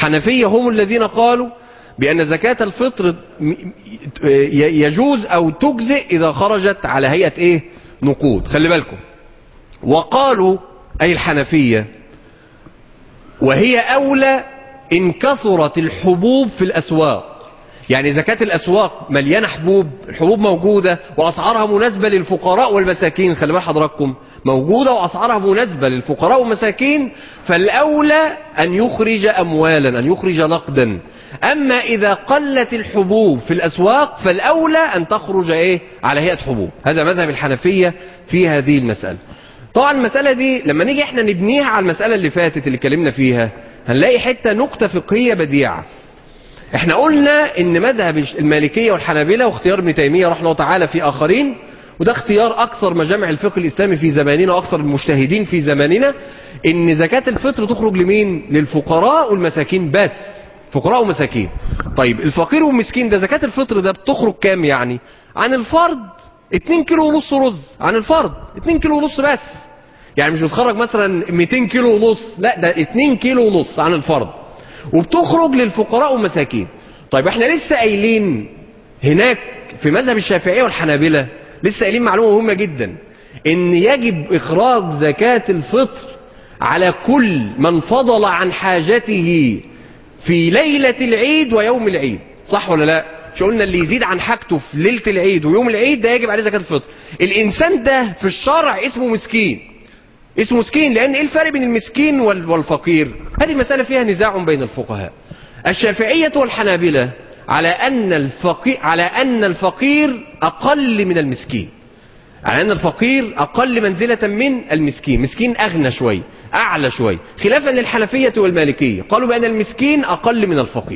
حنفية هم الذين قالوا بأن زكاة الفطر يجوز أو تجزئ إذا خرجت على هيئة إيه نقود خلي بالكم وقالوا أي الحنفية وهي أولى إن كثرت الحبوب في الأسواق يعني زكاة الأسواق مليانة حبوب الحبوب موجودة وأسعارها مناسبة للفقراء والمساكين خلي بال حضراتكم موجودة وأسعارها مناسبة للفقراء والمساكين فالأولى أن يخرج أموالا أن يخرج نقدا أما إذا قلت الحبوب في الأسواق فالأولى أن تخرج إيه على هيئة حبوب هذا مذهب الحنفية في هذه المسألة طبعا المسألة دي لما نيجي احنا نبنيها على المسألة اللي فاتت اللي اتكلمنا فيها هنلاقي حتة نقطة فقهية بديعة احنا قلنا ان مذهب المالكية والحنابلة واختيار ابن تيمية رحمه الله تعالى في اخرين وده اختيار اكثر مجامع الفقه الاسلامي في زماننا واكثر المجتهدين في زماننا ان زكاة الفطر تخرج لمين للفقراء والمساكين بس فقراء ومساكين طيب الفقير والمسكين ده زكاة الفطر ده بتخرج كام يعني عن الفرد 2 كيلو ونص رز عن الفرد 2 كيلو ونص بس يعني مش بتخرج مثلا 200 كيلو ونص لا ده 2 كيلو ونص عن الفرد وبتخرج للفقراء والمساكين طيب احنا لسه قايلين هناك في مذهب الشافعية والحنابلة لسه قايلين معلومة مهمة جدا ان يجب اخراج زكاة الفطر على كل من فضل عن حاجته في ليلة العيد ويوم العيد صح ولا لا مش قلنا اللي يزيد عن حاجته في ليلة العيد ويوم العيد ده يجب عليه زكاة الفطر الانسان ده في الشرع اسمه مسكين اسمه مسكين لان ايه الفرق بين المسكين والفقير هذه المسألة فيها نزاع بين الفقهاء الشافعية والحنابلة على ان الفقير على ان الفقير اقل من المسكين على ان الفقير اقل منزلة من المسكين مسكين اغنى شوي اعلى شوي خلافا للحنفية والمالكية قالوا بان المسكين اقل من الفقير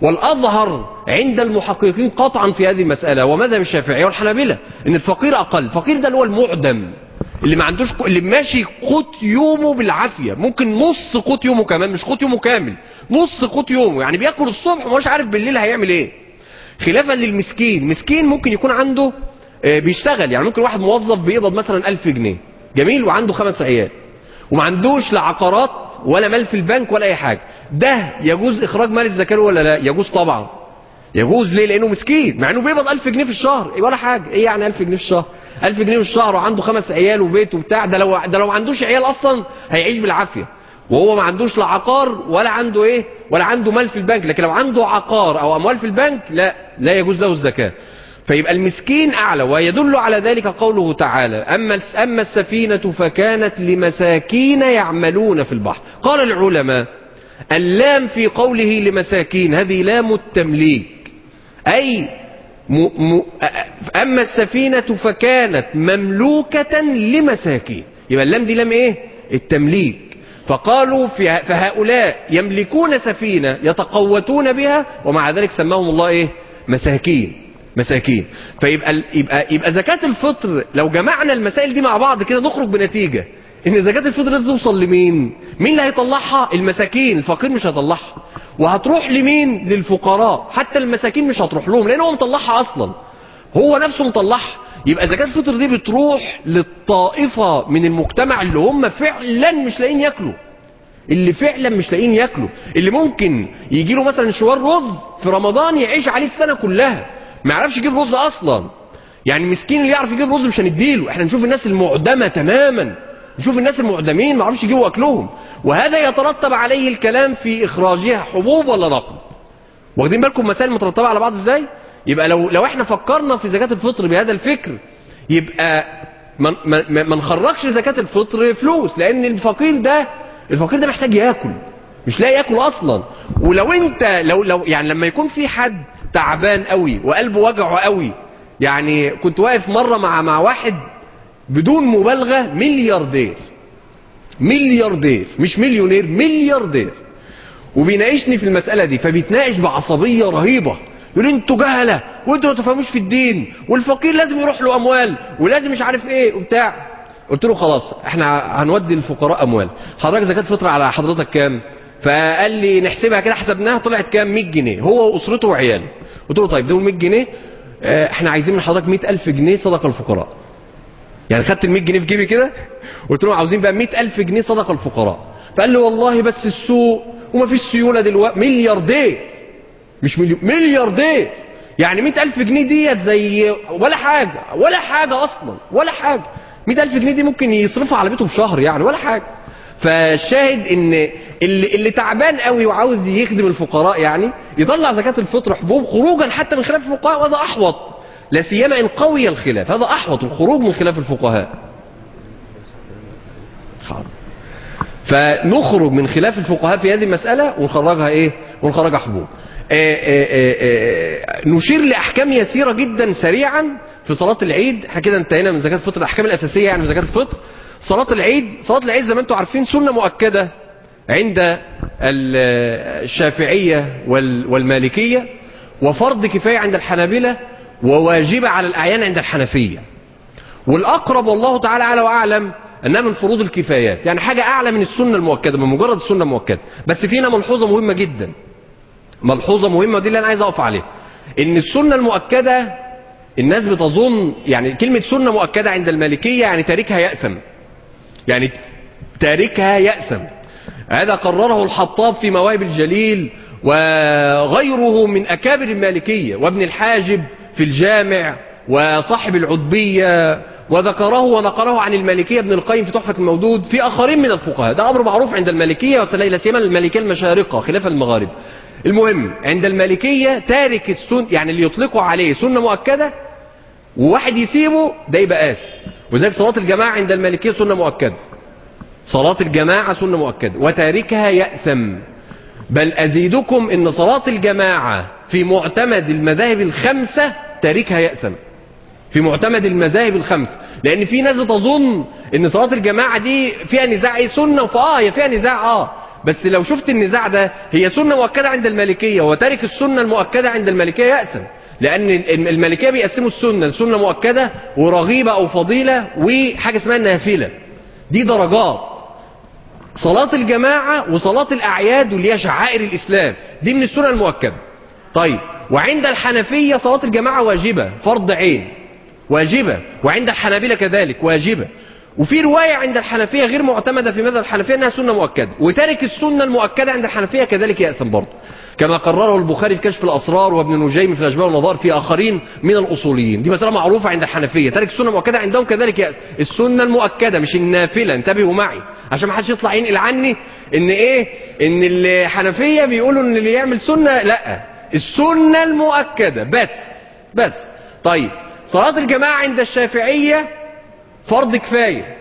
والاظهر عند المحققين قطعا في هذه المسألة ومذهب الشافعية والحنابلة ان الفقير اقل الفقير ده اللي هو المعدم اللي ما عندوش اللي ماشي قوت يومه بالعافية ممكن نص قوت يومه كمان مش قوت يومه كامل نص قوت يومه يعني بياكل الصبح ومش عارف بالليل هيعمل ايه خلافا للمسكين مسكين ممكن يكون عنده بيشتغل يعني ممكن واحد موظف بيقبض مثلا 1000 جنيه جميل وعنده خمس عيال وما عندوش لا عقارات ولا مال في البنك ولا اي حاجه ده يجوز اخراج مال الزكاه ولا لا يجوز طبعا يجوز ليه لانه مسكين مع انه بيقبض 1000 جنيه في الشهر ولا حاجه ايه يعني 1000 جنيه في الشهر 1000 جنيه في الشهر وعنده خمس عيال وبيت وبتاع ده لو ده لو ما عندوش عيال اصلا هيعيش بالعافيه وهو ما عندوش لا عقار ولا عنده ايه ولا عنده مال في البنك لكن لو عنده عقار او اموال في البنك لا لا يجوز له الزكاه فيبقى المسكين أعلى ويدل على ذلك قوله تعالى أما, أما السفينة فكانت لمساكين يعملون في البحر قال العلماء اللام في قوله لمساكين هذه لام التمليك أي م م أما السفينة فكانت مملوكة لمساكين يبقى اللام دي لام إيه التمليك فقالوا في فهؤلاء يملكون سفينة يتقوتون بها ومع ذلك سماهم الله إيه مساكين مساكين فيبقى يبقى يبقى زكاة الفطر لو جمعنا المسائل دي مع بعض كده نخرج بنتيجة ان زكاة الفطر دي توصل لمين مين اللي هيطلعها المساكين الفقير مش هيطلعها وهتروح لمين للفقراء حتى المساكين مش هتروح لهم لان هو مطلعها اصلا هو نفسه مطلعها يبقى زكاة الفطر دي بتروح للطائفة من المجتمع اللي هم فعلا مش لاقيين ياكلوا اللي فعلا مش لاقيين ياكلوا اللي ممكن يجي له مثلا شوار رز في رمضان يعيش عليه السنة كلها ما يعرفش يجيب رز اصلا يعني مسكين اللي يعرف يجيب رز مش هنديله احنا نشوف الناس المعدمه تماما نشوف الناس المعدمين ما يعرفش يجيبوا اكلهم وهذا يترتب عليه الكلام في اخراجها حبوب ولا نقد واخدين بالكم مسائل مترتبه على بعض ازاي يبقى لو لو احنا فكرنا في زكاه الفطر بهذا الفكر يبقى ما ما ما نخرجش زكاه الفطر فلوس لان الفقير ده الفقير ده محتاج ياكل مش لاقي ياكل اصلا ولو انت لو لو يعني لما يكون في حد تعبان قوي وقلبه وجعه قوي يعني كنت واقف مرة مع مع واحد بدون مبالغة ملياردير ملياردير مش مليونير ملياردير وبيناقشني في المسألة دي فبيتناقش بعصبية رهيبة يقول انتوا جهلة وانتوا ما تفهموش في الدين والفقير لازم يروح له اموال ولازم مش عارف ايه وبتاع قلت له خلاص احنا هنودي الفقراء اموال حضرتك زكاة فطر على حضرتك كام فقال لي نحسبها كده حسبناها طلعت كام 100 جنيه هو واسرته وعياله قلت له طيب دول 100 جنيه اه احنا عايزين من حضرتك 100000 جنيه صدقه الفقراء يعني خدت ال 100 جنيه في جيبي كده قلت لهم عاوزين بقى 100000 جنيه صدقه الفقراء فقال له والله بس السوق وما فيش سيولة دلوقتي ملياردير مش مليون ملياردير يعني مئة ألف جنيه ديت زي ولا حاجة ولا حاجة أصلا ولا حاجة مئة ألف جنيه دي ممكن يصرفها على بيته في شهر يعني ولا حاجة فالشاهد ان اللي, اللي تعبان قوي وعاوز يخدم الفقراء يعني يطلع زكاة الفطر حبوب خروجا حتى من خلاف الفقهاء وهذا أحوط لا سيما إن قوي الخلاف هذا أحوط الخروج من خلاف الفقهاء حاضر. فنخرج من خلاف الفقهاء في هذه المسألة ونخرجها ايه ونخرجها حبوب آآ آآ آآ نشير لأحكام يسيرة جدا سريعا في صلاة العيد احنا كده انتهينا من زكاة الفطر الأحكام الأساسية يعني في زكاة الفطر صلاة العيد صلاة العيد زي ما انتم عارفين سنة مؤكدة عند الشافعية وال- والمالكية وفرض كفاية عند الحنابلة وواجبة على الأعيان عند الحنفية والأقرب والله تعالى أعلى وأعلم أنها من فروض الكفايات يعني حاجة أعلى من السنة المؤكدة من مجرد السنة المؤكدة بس فينا ملحوظة مهمة جدا ملحوظة مهمة دي اللي أنا عايز أقف عليها إن السنة المؤكدة الناس بتظن يعني كلمة سنة مؤكدة عند المالكية يعني تاركها يأثم يعني تاركها يأثم هذا قرره الحطاب في مواهب الجليل وغيره من أكابر المالكية وابن الحاجب في الجامع وصاحب العتبية وذكره ونقله عن المالكية ابن القيم في تحفة المودود في آخرين من الفقهاء ده أمر معروف عند المالكية ولا سيما المالكية المشارقة خلاف المغارب المهم عند المالكية تارك السن يعني اللي يطلقوا عليه سنة مؤكدة وواحد يسيبه ده يبقى آثم وذلك صلاة الجماعة عند المالكية سنة مؤكدة صلاة الجماعة سنة مؤكدة وتاركها يأثم بل أزيدكم أن صلاة الجماعة في معتمد المذاهب الخمسة تاركها يأثم في معتمد المذاهب الخمسة لأن في ناس بتظن أن صلاة الجماعة دي فيها نزاع ايه سنة فآه هي فيها نزاع آه بس لو شفت النزاع ده هي سنة مؤكدة عند المالكية وتارك السنة المؤكدة عند المالكية يأثم لأن المالكية بيقسموا السنة لسنة مؤكدة ورغيبة أو فضيلة وحاجة اسمها النافلة دي درجات صلاة الجماعة وصلاة الأعياد واللي هي شعائر الإسلام دي من السنة المؤكدة طيب وعند الحنفية صلاة الجماعة واجبة فرض عين واجبة وعند الحنابلة كذلك واجبة وفي رواية عند الحنفية غير معتمدة في مذهب الحنفية أنها سنة مؤكدة وتارك السنة المؤكدة عند الحنفية كذلك يأثم برضه كما قرره البخاري في كشف الأسرار وابن نجيم في الأشباه والنظار في آخرين من الأصوليين دي مسألة معروفة عند الحنفية تارك السنة المؤكدة عندهم كذلك يأثم السنة المؤكدة مش النافلة انتبهوا معي عشان ما حدش يطلع ينقل عني ان ايه ان الحنفية بيقولوا ان اللي يعمل سنة لا السنة المؤكدة بس بس طيب صلاة الجماعة عند الشافعية فرض كفاية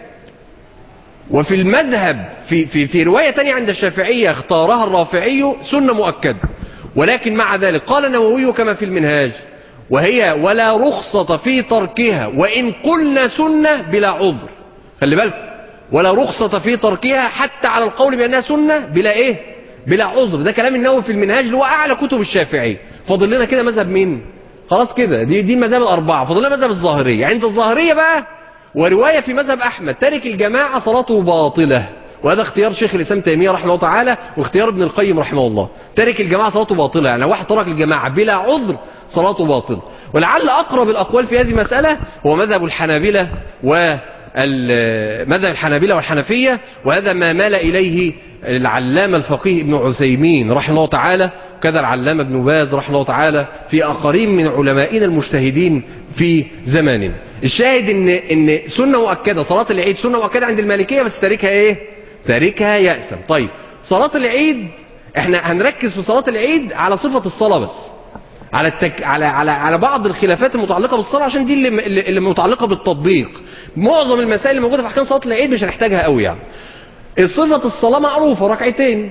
وفي المذهب في, في, في رواية تانية عند الشافعية اختارها الرافعي سنة مؤكدة ولكن مع ذلك قال النووي كما في المنهاج وهي ولا رخصة في تركها وإن قلنا سنة بلا عذر خلي بالك ولا رخصة في تركها حتى على القول بأنها سنة بلا إيه بلا عذر ده كلام النووي في المنهاج اللي هو أعلى كتب الشافعي فاضل لنا كده مذهب مين خلاص كده دي دي المذاهب الأربعة فاضل لنا مذهب الظاهرية عند الظاهرية بقى ورواية في مذهب أحمد تارك الجماعة صلاته باطلة وهذا اختيار شيخ الإسلام تيمية رحمه الله تعالى واختيار ابن القيم رحمه الله تارك الجماعة صلاته باطلة يعني لو واحد ترك الجماعة بلا عذر صلاته باطلة ولعل أقرب الأقوال في هذه المسألة هو مذهب الحنابلة و مذهب الحنابلة والحنفية وهذا ما مال إليه العلامة الفقيه ابن عثيمين رحمه الله تعالى وكذا العلامة ابن باز رحمه الله تعالى في آخرين من علمائنا المجتهدين في زماننا الشاهد ان ان سنة مؤكدة صلاة العيد سنة مؤكدة عند المالكية بس تاركها ايه تاركها يأثم طيب صلاة العيد احنا هنركز في صلاة العيد على صفة الصلاة بس على التك... على على على بعض الخلافات المتعلقه بالصلاه عشان دي اللي اللي اللي متعلقه بالتطبيق معظم المسائل اللي موجوده في احكام صلاه العيد مش هنحتاجها قوي يعني صفه الصلاه معروفه ركعتين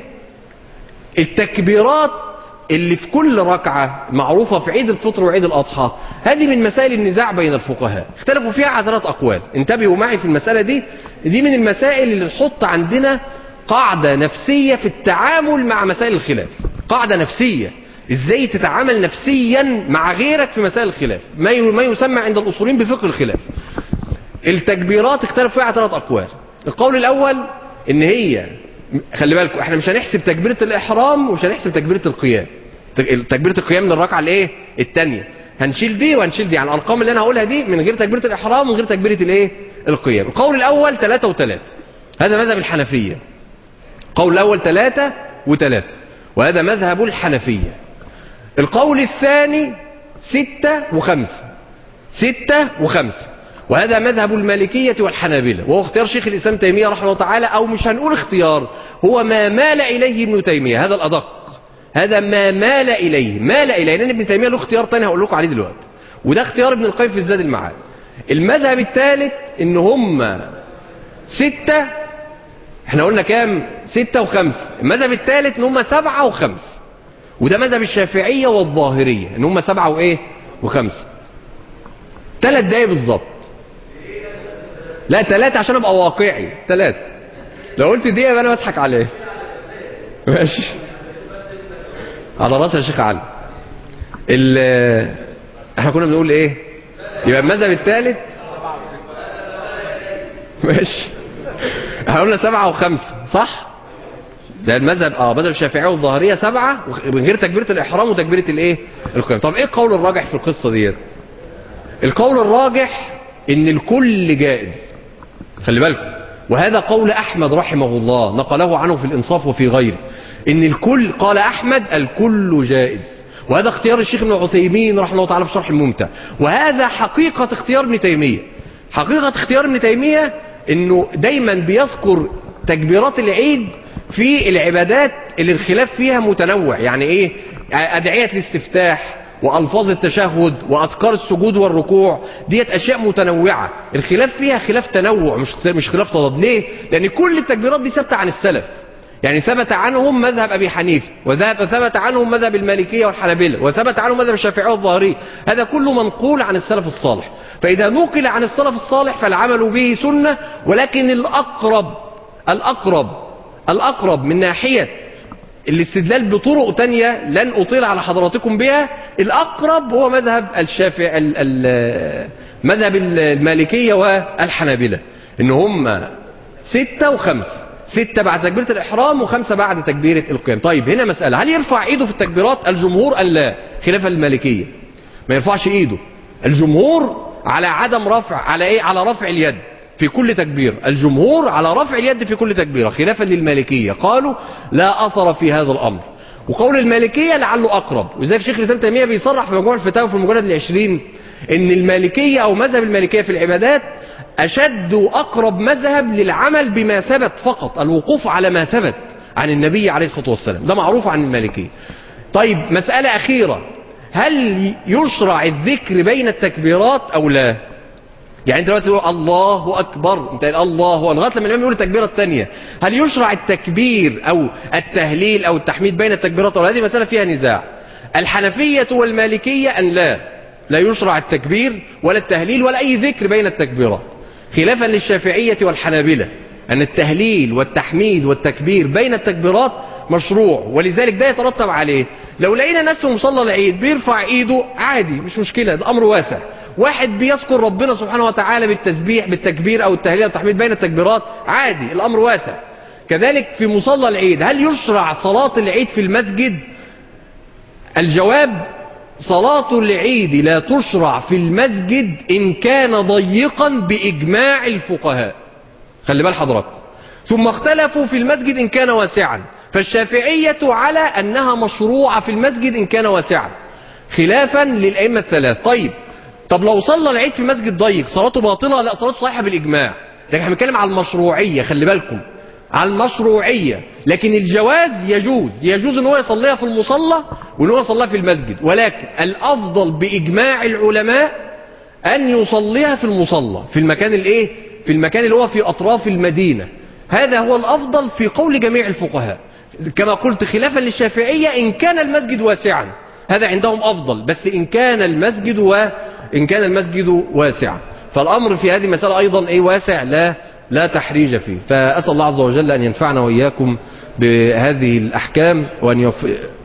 التكبيرات اللي في كل ركعه معروفه في عيد الفطر وعيد الاضحى هذه من مسائل النزاع بين الفقهاء اختلفوا فيها على ثلاث اقوال انتبهوا معي في المساله دي دي من المسائل اللي نحط عندنا قاعده نفسيه في التعامل مع مسائل الخلاف قاعده نفسيه ازاي تتعامل نفسيا مع غيرك في مسائل الخلاف ما ما يسمى عند الاصوليين بفقه الخلاف التكبيرات اختلف فيها ثلاث اقوال القول الاول ان هي خلي بالكم احنا مش هنحسب تكبيره الاحرام ومش هنحسب تكبيره القيام تكبيره القيام من الركعه الايه الثانيه هنشيل دي وهنشيل دي يعني الارقام اللي انا هقولها دي من غير تكبيره الاحرام ومن غير تكبيره الايه القيام القول الاول ثلاثة وثلاثة هذا مذهب الحنفيه القول الأول ثلاثة وثلاثة وهذا مذهب الحنفية القول الثاني ستة وخمسة ستة وخمسة وهذا مذهب المالكية والحنابلة وهو اختيار شيخ الإسلام تيمية رحمه الله تعالى أو مش هنقول اختيار هو ما مال إليه ابن تيمية هذا الأدق هذا ما مال إليه مال إليه لأن ابن تيمية له اختيار تاني هقول لكم عليه دلوقتي وده اختيار ابن القيم في الزاد المعاد المذهب الثالث ان هم ستة احنا قلنا كام ستة وخمسة المذهب الثالث ان هم سبعة وخمسة وده مذهب الشافعية والظاهرية ان هم سبعة وايه وخمسة ثلاث دقايق بالظبط لا ثلاثة عشان ابقى واقعي ثلاثة لو قلت دقيقة يبقى انا بضحك عليه ماشي على راسي يا شيخ علي ال احنا كنا بنقول ايه يبقى المذهب الثالث ماشي احنا قلنا سبعة وخمسة صح ده المذهب اه مذهب الشافعية والظاهرية سبعة من غير تكبيرة الإحرام وتكبيرة الايه القيام طب ايه القول الراجح في القصة ديت القول الراجح ان الكل جائز خلي بالكم وهذا قول احمد رحمه الله نقله عنه في الانصاف وفي غيره ان الكل قال احمد الكل جائز وهذا اختيار الشيخ ابن عثيمين رحمه الله تعالى في شرح الممتع وهذا حقيقة اختيار ابن تيمية حقيقة اختيار ابن تيمية انه دايما بيذكر تكبيرات العيد في العبادات اللي الخلاف فيها متنوع يعني ايه ادعية الاستفتاح والفاظ التشهد واذكار السجود والركوع ديت اشياء متنوعة الخلاف فيها خلاف تنوع مش مش خلاف تضاد ليه لان كل التكبيرات دي ثابته عن السلف يعني ثبت عنهم مذهب ابي حنيفه وثبت عنهم مذهب المالكيه والحنابلة وثبت عنهم مذهب الشافعيه والظاهريه هذا كله منقول عن السلف الصالح فاذا نقل عن السلف الصالح فالعمل به سنه ولكن الاقرب الاقرب الاقرب من ناحيه الاستدلال بطرق تانية لن أطيل على حضراتكم بها الأقرب هو مذهب الشافع ال ال مذهب المالكية والحنابلة إن هم ستة وخمسة ستة بعد تكبيرة الإحرام وخمسة بعد تكبيرة القيام طيب هنا مسألة هل يرفع إيده في التكبيرات الجمهور أم لا خلافا للمالكية ما يرفعش إيده الجمهور على عدم رفع على إيه على رفع اليد في كل تكبير الجمهور على رفع اليد في كل تكبيرة خلافا للمالكية قالوا لا أثر في هذا الأمر وقول المالكية لعله أقرب وذلك شيخ الإسلام تيمية بيصرح في مجموع الفتاوى في المجلد العشرين إن المالكية أو مذهب المالكية في العبادات أشد وأقرب مذهب للعمل بما ثبت فقط الوقوف على ما ثبت عن النبي عليه الصلاة والسلام ده معروف عن المالكية طيب مسألة أخيرة هل يشرع الذكر بين التكبيرات أو لا يعني انت دلوقتي تقول الله اكبر انت الله لغايه لما الامام يقول التكبيره الثانيه هل يشرع التكبير او التهليل او التحميد بين التكبيرات ولا هذه مساله فيها نزاع الحنفيه والمالكيه ان لا لا يشرع التكبير ولا التهليل ولا اي ذكر بين التكبيرات خلافا للشافعيه والحنابله ان التهليل والتحميد والتكبير بين التكبيرات مشروع ولذلك ده يترتب عليه لو لقينا ناس في مصلى العيد بيرفع ايده عادي مش مشكله ده امر واسع واحد بيذكر ربنا سبحانه وتعالى بالتسبيح بالتكبير او التهليل او التحميد بين التكبيرات عادي الامر واسع كذلك في مصلى العيد هل يشرع صلاة العيد في المسجد الجواب صلاة العيد لا تشرع في المسجد ان كان ضيقا باجماع الفقهاء خلي بال حضراتكم ثم اختلفوا في المسجد ان كان واسعا فالشافعية على انها مشروعة في المسجد ان كان واسعا خلافا للائمة الثلاث طيب طب لو صلى العيد في مسجد ضيق صلاته باطلة لا صلاته صحيحة بالإجماع لكن احنا بنتكلم على المشروعية خلي بالكم على المشروعية لكن الجواز يجوز يجوز ان هو يصليها في المصلى وان هو يصليها في المسجد ولكن الأفضل بإجماع العلماء أن يصليها في المصلى في المكان الايه في المكان اللي هو في أطراف المدينة هذا هو الأفضل في قول جميع الفقهاء كما قلت خلافا للشافعية إن كان المسجد واسعا هذا عندهم أفضل بس إن كان المسجد و إن كان المسجد واسعا فالأمر في هذه المسألة أيضا أي واسع لا لا تحريج فيه فأسأل الله عز وجل أن ينفعنا وإياكم بهذه الأحكام وأن يف...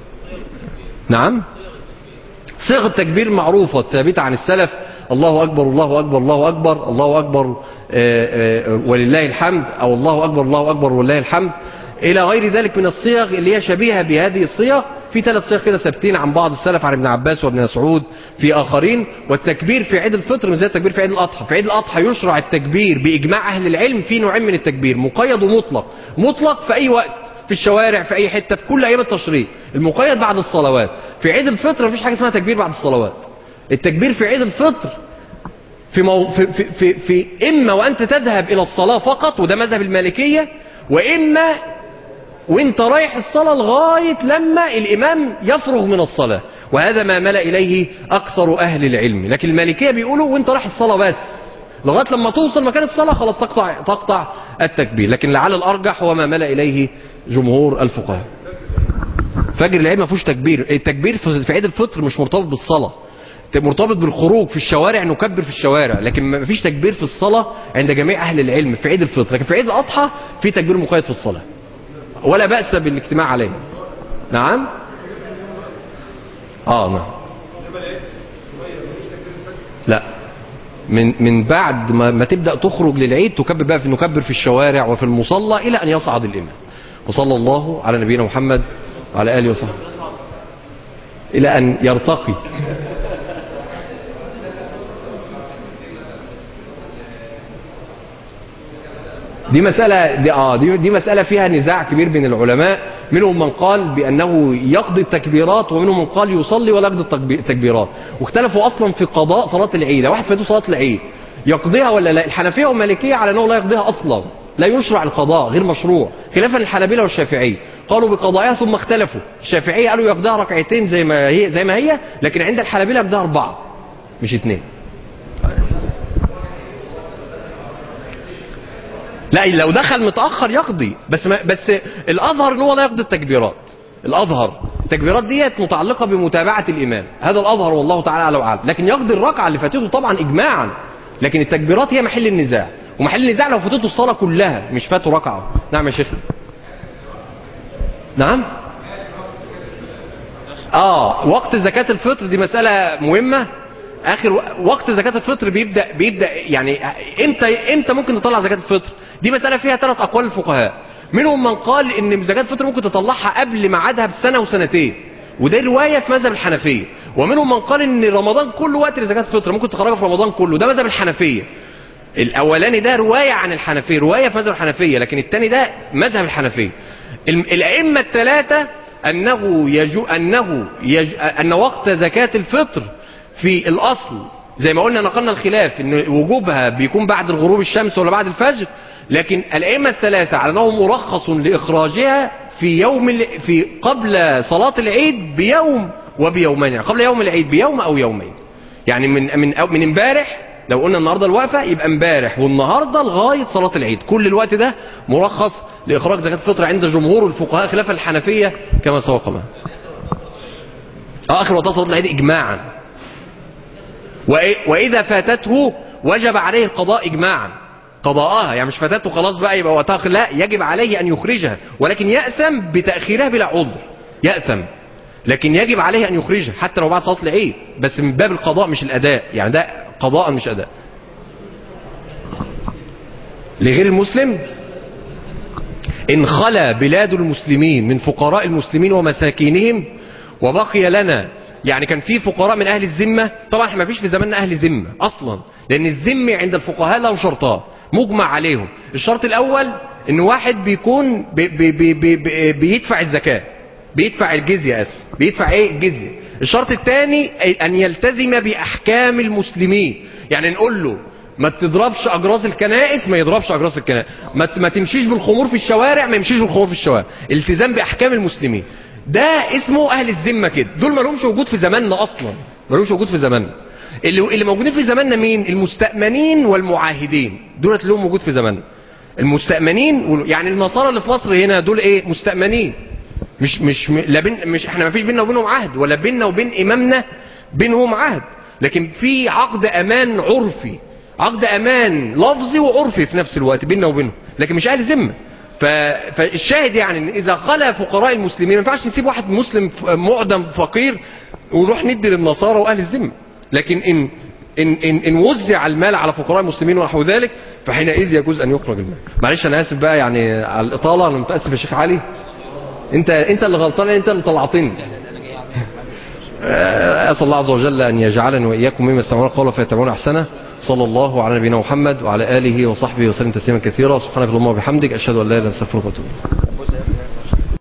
نعم صيغ التكبير معروفة ثابتة عن السلف الله أكبر الله أكبر الله أكبر الله أكبر آآ آآ ولله الحمد أو الله أكبر الله أكبر ولله الحمد إلى غير ذلك من الصيغ اللي هي شبيهة بهذه الصيغ في ثلاث صيغ كده ثابتين عن بعض السلف عن ابن عباس وابن مسعود في آخرين والتكبير في عيد الفطر مش زي التكبير في عيد الأضحى في عيد الأضحى يشرع التكبير بإجماع أهل العلم في نوعين من التكبير مقيد ومطلق مطلق في أي وقت في الشوارع في اي حته في كل ايام التشريق المقيد بعد الصلوات في عيد الفطر مفيش حاجه اسمها تكبير بعد الصلوات التكبير في عيد الفطر في, مو في, في, في, في اما وانت تذهب الى الصلاه فقط وده مذهب المالكيه واما وانت رايح الصلاه لغايه لما الامام يفرغ من الصلاه وهذا ما ملا اليه اكثر اهل العلم لكن المالكيه بيقولوا وانت رايح الصلاه بس لغايه لما توصل مكان الصلاه خلاص تقطع تقطع التكبير لكن لعل الارجح هو ما ملا اليه جمهور الفقهاء فجر العيد ما فيهوش تكبير التكبير في في عيد الفطر مش مرتبط بالصلاه مرتبط بالخروج في الشوارع نكبر في الشوارع لكن ما فيش تكبير في الصلاه عند جميع اهل العلم في عيد الفطر لكن في عيد الاضحى في تكبير مقيد في الصلاه ولا باس بالاجتماع عليه نعم اه نعم لا من من بعد ما, ما تبدا تخرج للعيد تكبر بقى في نكبر في الشوارع وفي المصلى الى ان يصعد الامام وصلى الله على نبينا محمد وعلى اله وصحبه الى ان يرتقي دي مسألة دي اه دي, دي مسألة فيها نزاع كبير بين العلماء منهم من قال بأنه يقضي التكبيرات ومنهم من قال يصلي ولا يقضي التكبي- التكبيرات واختلفوا أصلا في قضاء صلاة العيد واحد فاته صلاة العيد يقضيها ولا لا الحنفية والمالكية على أنه لا يقضيها أصلا لا يشرع القضاء غير مشروع خلافا للحنابلة والشافعية قالوا بقضائها ثم اختلفوا الشافعية قالوا يقضيها ركعتين زي ما هي زي ما هي لكن عند الحنابلة يقضيها أربعة مش اثنين لا لو دخل متاخر يقضي بس ما بس الاظهر ان هو لا يقضي التكبيرات الاظهر التكبيرات ديت متعلقه بمتابعه الامام هذا الاظهر والله تعالى اعلى واعلم لكن يقضي الركعه اللي فاتته طبعا اجماعا لكن التكبيرات هي محل النزاع ومحل النزاع لو فاتته الصلاه كلها مش فاته ركعه نعم يا شيخ نعم اه وقت زكاه الفطر دي مساله مهمه اخر و- وقت زكاه الفطر بيبدا بيبدا يعني امتى امتى ممكن تطلع زكاه الفطر دي مساله فيها ثلاث اقوال الفقهاء منهم من قال ان زكاه الفطر ممكن تطلعها قبل ميعادها بسنه وسنتين وده روايه في مذهب الحنفيه ومنهم من قال ان رمضان كله وقت لزكاه الفطر ممكن تخرجها في رمضان كله ده مذهب الحنفيه الاولاني ده روايه عن الحنفيه روايه في مذهب الحنفيه لكن الثاني ده مذهب الحنفيه الم- الائمه الثلاثه انه يجو انه يج ان وقت زكاه الفطر في الاصل زي ما قلنا نقلنا الخلاف ان وجوبها بيكون بعد الغروب الشمس ولا بعد الفجر لكن الائمه الثلاثه على انه مرخص لاخراجها في يوم ال- في قبل صلاه العيد بيوم وبيومين يعني قبل يوم العيد بيوم او يومين يعني من من أو من امبارح لو قلنا النهارده الوقفه يبقى امبارح والنهارده لغايه صلاه العيد كل الوقت ده مرخص لاخراج زكاه الفطر عند جمهور الفقهاء خلافا الحنفيه كما سبق معنا اه اخر وقت صلاه العيد اجماعا وإ- واذا فاتته وجب عليه القضاء اجماعا قضاءها يعني مش فاتته خلاص بقى يبقى وقتها خ- لا يجب عليه ان يخرجها ولكن ياثم بتاخيرها بلا عذر ياثم لكن يجب عليه ان يخرجها حتى لو بعد صلاه العيد بس من باب القضاء مش الاداء يعني ده قضاء مش اداء لغير المسلم ان خلا بلاد المسلمين من فقراء المسلمين ومساكينهم وبقي لنا يعني كان في فقراء من اهل الذمه طبعا احنا ما فيش في زماننا اهل ذمه اصلا لان الذمه عند الفقهاء له شرطان مجمع عليهم الشرط الاول ان واحد بيكون بي بي بي بي بي بيدفع الزكاه بيدفع الجزيه اسف بيدفع ايه الجزيه الشرط الثاني ان يلتزم باحكام المسلمين يعني نقول له ما تضربش اجراس الكنائس ما يضربش اجراس الكنائس ما, ت- ما تمشيش بالخمور في الشوارع ما يمشيش بالخمور في الشوارع التزام باحكام المسلمين ده اسمه اهل الذمه كده دول ما لهمش وجود في زماننا اصلا ما لهمش وجود في زماننا اللي اللي موجودين في زماننا مين المستأمنين والمعاهدين دول لهم وجود في زماننا المستأمنين وال- يعني النصارى اللي في مصر هنا دول ايه مستأمنين مش مش م- لا بين مش احنا ما فيش بيننا وبينهم عهد ولا بيننا وبين امامنا بينهم عهد لكن في عقد امان عرفي عقد امان لفظي وعرفي في نفس الوقت بيننا وبينهم لكن مش اهل ذمه ف... فالشاهد يعني ان اذا خلا فقراء المسلمين ما ينفعش نسيب واحد مسلم ف- معدم فقير ونروح ندي للنصارى واهل الذمه لكن ان ان ان, إن وزع المال على فقراء المسلمين ونحو ذلك فحينئذ يجوز ان يخرج المال معلش انا اسف بقى يعني على الاطاله انا متاسف يا شيخ علي انت انت اللي غلطان انت اللي طلعتني آه، اسال الله عز وجل ان يجعلني واياكم مما يستمعون القول فيتبعون احسنه صلى الله على نبينا محمد وعلى اله وصحبه وسلم تسليما كثيرا سبحانك اللهم وبحمدك اشهد ان لا اله الا انت استغفرك واتوب إليك.